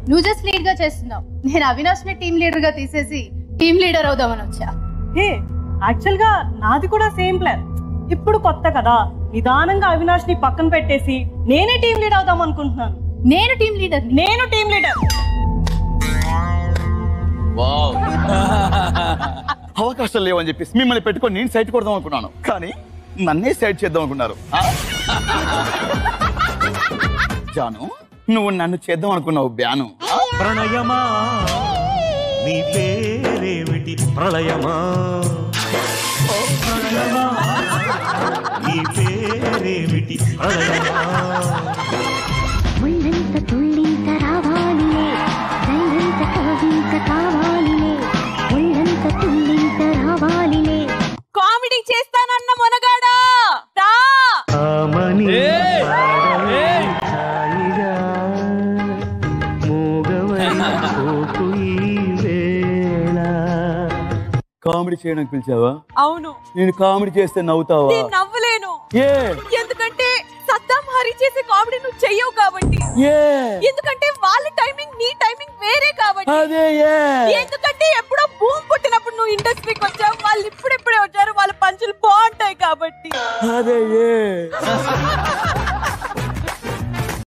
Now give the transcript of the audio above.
నువ్వు just lead గా చేస్తున్నావు నేను అవినాష్ ని టీమ్ లీడర్ గా తీసేసి టీమ్ లీడర్ అవుదామని వచ్చా హే యాక్చువల్ గా నాది కూడా సేమ్ ప్లాన్ ఇప్పుడు కొత్త కదా నిదానంగా అవినాష్ ని పక్కన పెట్టేసి నేనే టీం లీడ్ అవుదాం అనుకుంటున్నాను నేను టీమ్ లీడర్ నేను టీం లీడర్ అవకాశాలు లేవని చెప్పేసి మిమ్మల్ని పెట్టుకొని నేను సైట్ కొడదాం అనుకున్నాను కానీ నన్నే సైట్ చేద్దాం అనుకున్నారు ఆ? జాను నువ్వు నన్ను చేద్దాం అనుకున్నావు బ్యాను ప్రణయమా నీ పేరేమిటి ప్రళయమా ఓ ప్రణయమా నీ పేరేమిటి ప్రళయమా ఒళ్ళంత తుళ్ళింత రావాలిలే రంగంత కవింత కావాలిలే ఒళ్ళంత తుళ్ళింత రావాలిలే కామెడీ చేస్తానన్న మొనగాడా రా ఆమని పాడవై హాయిగా మూగవై పోకు ఈ వేళ కామెడీ చేయడానికి పిలిచావా అవును నేను కామెడీ చేస్తే నవ్వుతావా నేను నవ్వలేను ఏ ఎందుకంటే సద్దాం హరి చేసే కామెడీ నువ్వు చెయ్యవు కాబట్టి ఏ ఎందుకంటే వాళ్ళ టైమింగ్ నీ టైమింగ్ వేరే కాబట్టి అదే ఏ ఎందుకంటే ఎప్పుడో భూమి పుట్టినప్పుడు నువ్వు ఇండస్ట్రీకి వచ్చావు వాళ్ళు ఇప్పుడిప్పుడే వచ్చారు వాళ్ళ పంచులు బాగుంటాయి కాబట్టి అదే ఏ